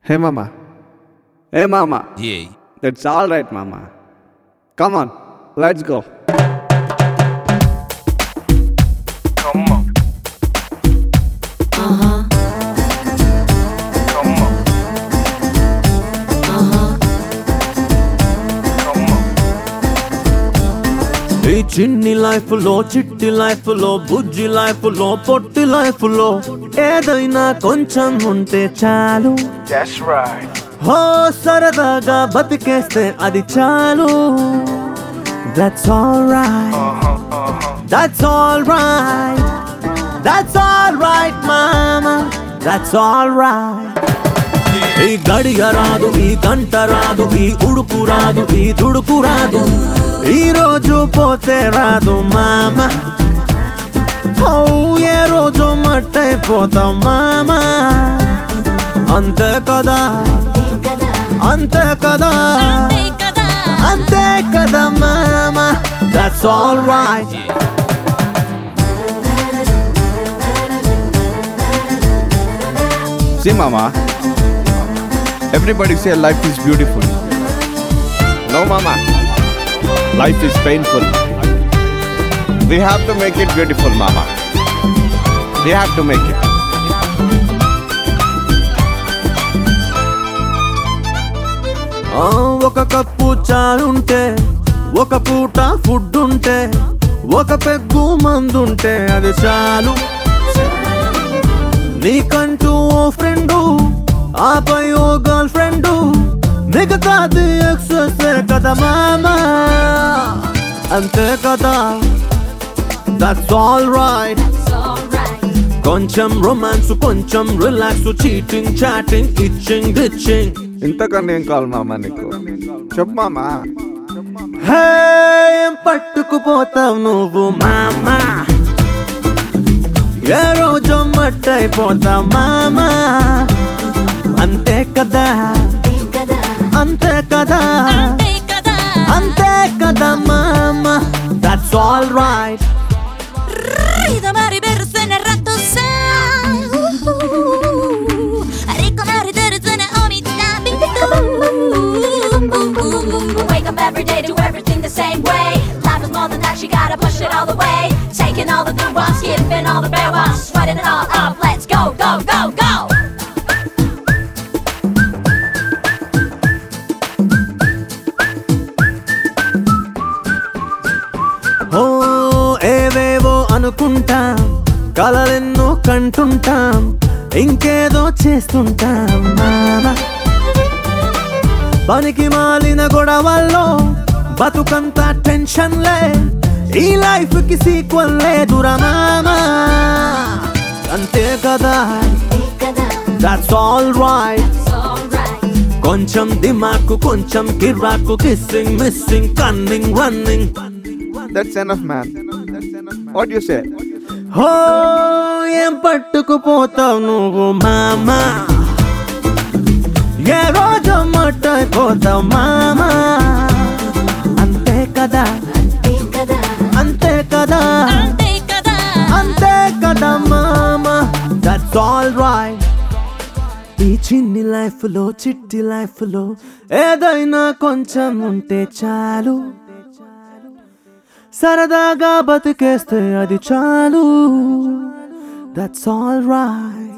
Hey, Mama. Hey, Mama. Yeah. It's all right, Mama. Come on, let's go. Come on. Come on. Come on. ఈ చిన్ని life లో చిట్టి life లో బుజ్జి life లో పొట్టి life లో ఏదైనా కొంచెం ఉంటే చాలు That's right. హో సరదాగా బతికేస్తే అది చాలు that's all right Uh-huh, uh-huh. That's all right that's all right మామా దట్స్ ఆల్ రైట్ ఈ గడియ రాదు ఈ గంట రాదు ఈ ఉడుకు రాదు ఈ దుడుకు రాదు ఈ రోజు పోతే రాదు మామ ఓ ఏ రోజు మట్టైపోతాం మామ అంతే కదా అంతే కదా అంతే కదా మామ that's all right See, Mama. Everybody say life is beautiful. No, Mama. Life is painful. We have to make it beautiful, Mama. We have to make it. ఆ, ఒక కప్పు చాలుంటే ఒక పూట ఫుడ్ ఉంటే ఒక పెగ్గు మందుంటే అది చాలు నీకంటూ ఓ ఫ్రెండు ఆపై ఓ గర్ల్ ఫ్రెండ్ మిగతాది ఎక్సెస్ కదా మామా అంతే కదా దట్స్ ఆల్ రైట్ కొంచెం రొమాన్స్ కొంచెం relax cheating chatting itching ditching ఇంతకన్నా ఏం కావాలి మామ నీకు చెప్పు మామా హే ఏం పట్టుకుపోతావు నువ్వు మామా ఏ రోజు మట్టయిపోతావు మామా అంతే కదా అంతే కదా అంతే కదా మామా that's all right Ridamari bersene rattosa Rikomari dersene omita Wake up every day, do everything the same way Life is more than that, you gotta push it all the way Taking all the good ones, giving all the bad ones Sweating it all up, let's go, go, go, go ఓ ఏవేవో అనుకుంటాం కలలెన్నో కంటుంటాం ఇంకేదో చేస్తుంటాం మామ పనికి మాలిన గొడవల్లో బతుకంతా టెన్షన్లే ఈ లైఫ్ కి సీక్వల్ లేదురా మామా అంతే కదా దట్స్ ఆల్ రైట్ కొంచెం దిమాకు కొంచెం కిరాకు kissing missing cunning running that's enough man what you say హో ఏం పట్టుకుపోతావు నువ్వు మామా ఏ రోజు మట్టయిపోతావు మామా అంతే కదా అంతే కదా అంతే కదా మామా దట్స్ ఆల్ రైట్ ఈ చిన్ని లైఫ్ లో చిట్టి లైఫ్ లో ఏదైనా కొంచెం ఉంటే చాలు సరదాగా బతికేస్తే అది చాలు దట్స్ ఆల్ రైట్